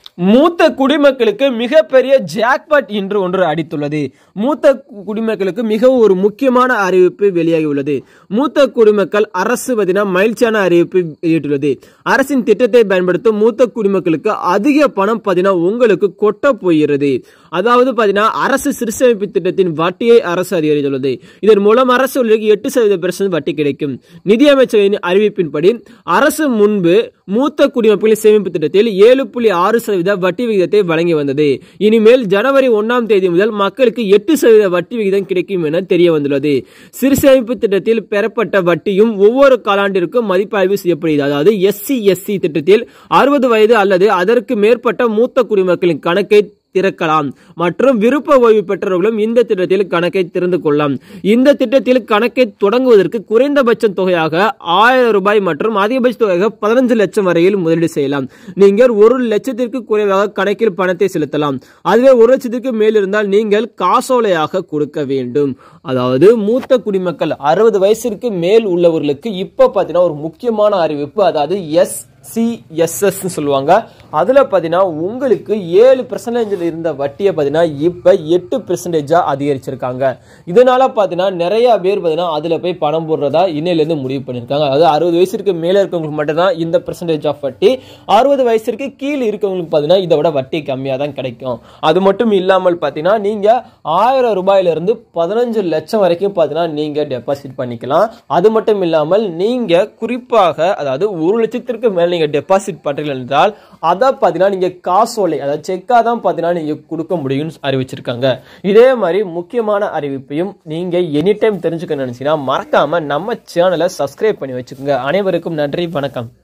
மூத்த குடிமக்களுக்கு மிகப்பெரிய ஜாக்பாட் இன்று ஒன்று அடித்துள்ளது மூத்த குடிமக்களுக்கு மிகவும் ஒரு முக்கியமான அறிவிப்பு வெளியாகியுள்ளது மூத்த குடிமக்கள் அரசு பதினா மகிழ்ச்சியான அறிவிப்பு வெளியிட்டுள்ளது அரசின் திட்டத்தை பயன்படுத்தும் மூத்த குடிமக்களுக்கு அதிக பணம் பதினா உங்களுக்கு கொட்ட போகிறது அதாவது பாத்தீங்கன்னா அரசு சிறுசேமிப்பு திட்டத்தின் வட்டியை அரசு அதிகரித்துள்ளது இதன் மூலம் அரசு ஊழியருக்கு எட்டு சதவீத பெர்சன்ட் வட்டி கிடைக்கும் நிதியமைச்சரின் அறிவிப்பின்படி அரசு முன்பு மூத்த குடிமக்களின் சேமிப்பு திட்டத்தில் ஏழு புள்ளி ஆறு சதவீத வட்டி விகிதத்தை வழங்கி வந்தது இனிமேல் ஜனவரி ஒன்னாம் தேதி முதல் மக்களுக்கு எட்டு சதவீத வட்டி விகிதம் கிடைக்கும் என தெரிய வந்துள்ளது சிறு சேமிப்பு திட்டத்தில் பெறப்பட்ட வட்டியும் ஒவ்வொரு காலாண்டிற்கும் மதிப்பாய்வு செய்யப்படுகிறது அதாவது எஸ்சி எஸ்சி திட்டத்தில் அறுபது வயது அல்லது அதற்கு மேற்பட்ட மூத்த குடிமக்களின் கணக்கை திறக்கலாம் மற்றும் விருப்ப ஓய்வு பெற்றவர்களும் இந்த திட்டத்தில் கணக்கை திறந்து கொள்ளலாம் இந்த திட்டத்தில் கணக்கை தொடங்குவதற்கு குறைந்தபட்ச தொகையாக ஆயிரம் ரூபாய் மற்றும் அதிகபட்ச தொகையாக பதினஞ்சு லட்சம் வரையில் முதலீடு செய்யலாம் நீங்கள் ஒரு லட்சத்திற்கு குறைவாக கணக்கில் பணத்தை செலுத்தலாம் அதுவே ஒரு லட்சத்திற்கு மேல் இருந்தால் நீங்கள் காசோலையாக கொடுக்க வேண்டும் அதாவது மூத்த குடிமக்கள் அறுபது வயசிற்கு மேல் உள்ளவர்களுக்கு இப்ப பாத்தீங்கன்னா ஒரு முக்கியமான அறிவிப்பு அதாவது எஸ் சிஎஸ்எஸ் சொல்லுவாங்க அதுல பாத்தீங்கன்னா உங்களுக்கு ஏழு பெர்சன்டேஜில் இருந்த வட்டியை பாத்தீங்கன்னா இப்ப எட்டு பெர்சன்டேஜா அதிகரிச்சிருக்காங்க இதனால பாத்தீங்கன்னா நிறைய பேர் பாத்தீங்கன்னா அதுல போய் பணம் போடுறதா இன்னையில இருந்து முடிவு பண்ணிருக்காங்க அதாவது அறுபது வயசுக்கு மேல இருக்கவங்களுக்கு மட்டும் தான் இந்த பெர்சன்டேஜ் ஆஃப் வட்டி அறுபது வயசுக்கு கீழே இருக்கவங்களுக்கு பாத்தீங்கன்னா இதை விட வட்டி கம்மியா தான் கிடைக்கும் அது மட்டும் இல்லாமல் பாத்தீங்கன்னா நீங்க ஆயிரம் ரூபாயில இருந்து பதினஞ்சு லட்சம் வரைக்கும் பாத்தீங்கன்னா நீங்க டெபாசிட் பண்ணிக்கலாம் அது மட்டும் இல்லாமல் நீங்க குறிப்பாக அதாவது ஒரு லட்சத்திற்கு மேல் நீங்க டெபாசிட் பண்றீங்க என்றால் அதை பார்த்தீங்கன்னா நீங்க காசோலை அதாவது செக்கா தான் பார்த்தீங்கன்னா நீங்க கொடுக்க முடியும்னு அறிவிச்சிருக்காங்க இதே மாதிரி முக்கியமான அறிவிப்பையும் நீங்க எனி டைம் தெரிஞ்சுக்க நினைச்சீங்கன்னா மறக்காம நம்ம சேனலை சப்ஸ்கிரைப் பண்ணி வச்சுக்கோங்க அனைவருக்கும் நன்றி வணக்கம்